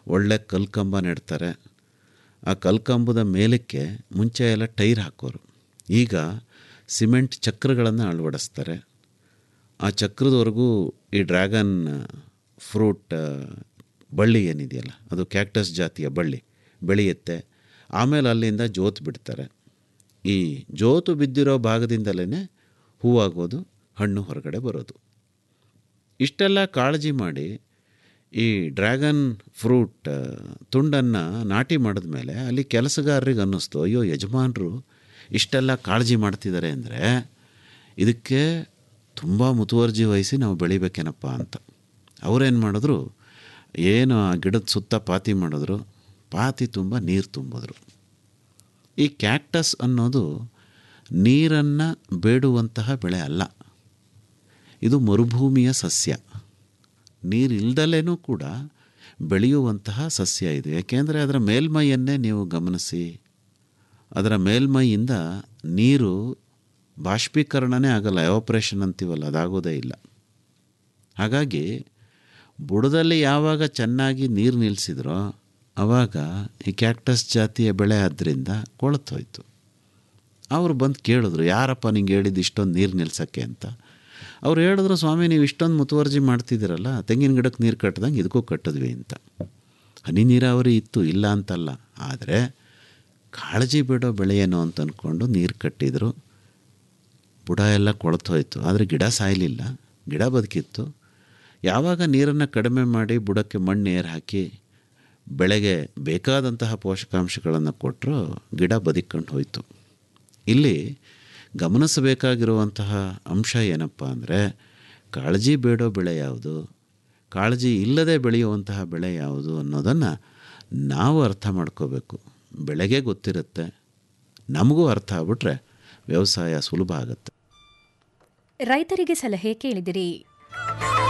ಒಳ್ಳೆ ಕಲ್ಕಂಬ ನೆಡ್ತಾರೆ ಆ ಕಲ್ಕಂಬದ ಮೇಲಕ್ಕೆ ಮುಂಚೆ ಎಲ್ಲ ಟೈರ್ ಹಾಕೋರು ಈಗ ಸಿಮೆಂಟ್ ಚಕ್ರಗಳನ್ನು ಅಳವಡಿಸ್ತಾರೆ ಆ ಚಕ್ರದವರೆಗೂ ಈ ಡ್ರ್ಯಾಗನ್ ಫ್ರೂಟ್ ಬಳ್ಳಿ ಏನಿದೆಯಲ್ಲ ಅದು ಕ್ಯಾಕ್ಟಸ್ ಜಾತಿಯ ಬಳ್ಳಿ ಬೆಳೆಯುತ್ತೆ ಆಮೇಲೆ ಅಲ್ಲಿಂದ ಜೋತು ಬಿಡ್ತಾರೆ ಈ ಜೋತು ಬಿದ್ದಿರೋ ಭಾಗದಿಂದಲೇ ಹೂವಾಗೋದು ಹಣ್ಣು ಹೊರಗಡೆ ಬರೋದು ಇಷ್ಟೆಲ್ಲ ಕಾಳಜಿ ಮಾಡಿ ಈ ಡ್ರ್ಯಾಗನ್ ಫ್ರೂಟ್ ತುಂಡನ್ನು ನಾಟಿ ಮಾಡಿದ ಮೇಲೆ ಅಲ್ಲಿ ಕೆಲಸಗಾರರಿಗೆ ಅನ್ನಿಸ್ತು ಅಯ್ಯೋ ಯಜಮಾನರು ಇಷ್ಟೆಲ್ಲ ಕಾಳಜಿ ಮಾಡ್ತಿದ್ದಾರೆ ಅಂದರೆ ಇದಕ್ಕೆ ತುಂಬ ಮುತುವರ್ಜಿ ವಹಿಸಿ ನಾವು ಬೆಳಿಬೇಕೇನಪ್ಪ ಅಂತ ಅವರೇನು ಮಾಡಿದ್ರು ಏನು ಆ ಗಿಡದ ಸುತ್ತ ಪಾತಿ ಮಾಡಿದ್ರು ಪಾತಿ ತುಂಬ ನೀರು ತುಂಬಿದ್ರು ಈ ಕ್ಯಾಕ್ಟಸ್ ಅನ್ನೋದು ನೀರನ್ನು ಬೇಡುವಂತಹ ಬೆಳೆ ಅಲ್ಲ ಇದು ಮರುಭೂಮಿಯ ಸಸ್ಯ ನೀರಿಲ್ದಲೇನೂ ಕೂಡ ಬೆಳೆಯುವಂತಹ ಸಸ್ಯ ಇದು ಯಾಕೆಂದರೆ ಅದರ ಮೇಲ್ಮೈಯನ್ನೇ ನೀವು ಗಮನಿಸಿ ಅದರ ಮೇಲ್ಮೈಯಿಂದ ನೀರು ಬಾಷ್ಪೀಕರಣನೇ ಆಗಲ್ಲ ಎವಾಪ್ರೇಷನ್ ಅಂತೀವಲ್ಲ ಅದಾಗೋದೇ ಇಲ್ಲ ಹಾಗಾಗಿ ಬುಡದಲ್ಲಿ ಯಾವಾಗ ಚೆನ್ನಾಗಿ ನೀರು ನಿಲ್ಲಿಸಿದ್ರೋ ಆವಾಗ ಈ ಕ್ಯಾಕ್ಟಸ್ ಜಾತಿಯ ಬೆಳೆ ಆದ್ದರಿಂದ ಕೊಳತೋಯ್ತು ಅವರು ಬಂದು ಕೇಳಿದ್ರು ಯಾರಪ್ಪ ನಿಂಗೆ ಹೇಳಿದ್ದು ಇಷ್ಟೊಂದು ನೀರು ನಿಲ್ಸೋಕ್ಕೆ ಅಂತ ಅವ್ರು ಹೇಳಿದ್ರು ಸ್ವಾಮಿ ನೀವು ಇಷ್ಟೊಂದು ಮುತುವರ್ಜಿ ಮಾಡ್ತಿದ್ದೀರಲ್ಲ ತೆಂಗಿನ ಗಿಡಕ್ಕೆ ನೀರು ಕಟ್ಟಿದಂಗೆ ಇದಕ್ಕೂ ಕಟ್ಟಿದ್ವಿ ಅಂತ ಹನಿ ನೀರಾವರಿ ಇತ್ತು ಇಲ್ಲ ಅಂತಲ್ಲ ಆದರೆ ಕಾಳಜಿ ಬಿಡೋ ಬೆಳೆ ಏನು ಅಂತ ಅಂದ್ಕೊಂಡು ನೀರು ಕಟ್ಟಿದ್ರು ಬುಡ ಎಲ್ಲ ಕೊಳತೋಯ್ತು ಆದರೆ ಗಿಡ ಸಾಯಲಿಲ್ಲ ಗಿಡ ಬದುಕಿತ್ತು ಯಾವಾಗ ನೀರನ್ನು ಕಡಿಮೆ ಮಾಡಿ ಬುಡಕ್ಕೆ ಮಣ್ಣು ಏರ್ ಹಾಕಿ ಬೆಳೆಗೆ ಬೇಕಾದಂತಹ ಪೋಷಕಾಂಶಗಳನ್ನು ಕೊಟ್ಟರು ಗಿಡ ಬದುಕೊಂಡು ಹೋಯಿತು ಇಲ್ಲಿ ಗಮನಿಸಬೇಕಾಗಿರುವಂತಹ ಅಂಶ ಏನಪ್ಪ ಅಂದರೆ ಕಾಳಜಿ ಬೇಡೋ ಬೆಳೆ ಯಾವುದು ಕಾಳಜಿ ಇಲ್ಲದೆ ಬೆಳೆಯುವಂತಹ ಬೆಳೆ ಯಾವುದು ಅನ್ನೋದನ್ನು ನಾವು ಅರ್ಥ ಮಾಡ್ಕೋಬೇಕು ಬೆಳೆಗೆ ಗೊತ್ತಿರುತ್ತೆ ನಮಗೂ ಅರ್ಥ ಆಗ್ಬಿಟ್ರೆ ವ್ಯವಸಾಯ ಸುಲಭ ಆಗುತ್ತೆ ರೈತರಿಗೆ ಸಲಹೆ ಕೇಳಿದಿರಿ